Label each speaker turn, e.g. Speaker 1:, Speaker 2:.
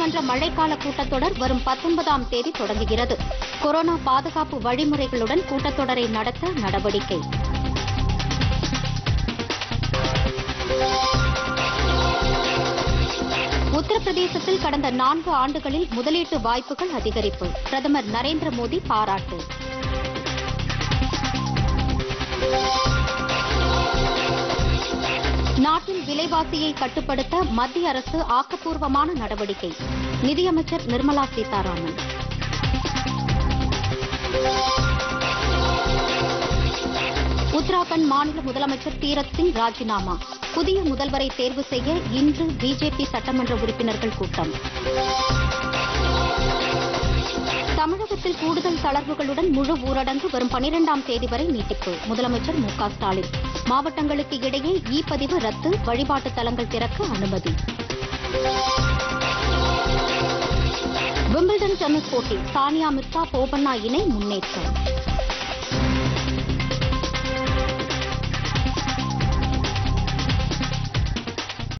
Speaker 1: நாடாளுமன்ற மழைக்கால கூட்டத்தொடர் வரும் பத்தொன்பதாம் தேதி தொடங்குகிறது கொரோனா பாதுகாப்பு வழிமுறைகளுடன் கூட்டத்தொடரை நடத்த நடவடிக்கை உத்தரப்பிரதேசத்தில் கடந்த நான்கு ஆண்டுகளில் முதலீட்டு வாய்ப்புகள் அதிகரிப்பு பிரதமர் நரேந்திர மோடி பாராட்டு நாட்டில் விலைவாசியை கட்டுப்படுத்த மத்திய அரசு ஆக்கப்பூர்வமான நடவடிக்கை நிதியமைச்சர் நிர்மலா சீதாராமன் உத்தராகண்ட் மாநில முதலமைச்சர் தீரத் சிங் ராஜினாமா புதிய முதல்வரை தேர்வு செய்ய இன்று பிஜேபி சட்டமன்ற உறுப்பினர்கள் கூட்டம் தமிழகத்தில் கூடுதல் தளர்வுகளுடன் முழு ஊரடங்கு வரும் பனிரெண்டாம் தேதி வரை நீட்டிப்பு முதலமைச்சர் மு க ஸ்டாலின் மாவட்டங்களுக்கு இடையே இ பதிவு ரத்து வழிபாட்டு தலங்கள் திறக்க அனுமதி விம்பிள்டன் டென்னிஸ் போட்டி சானியா மிர்சா போபண்ணா இணை முன்னேற்றம்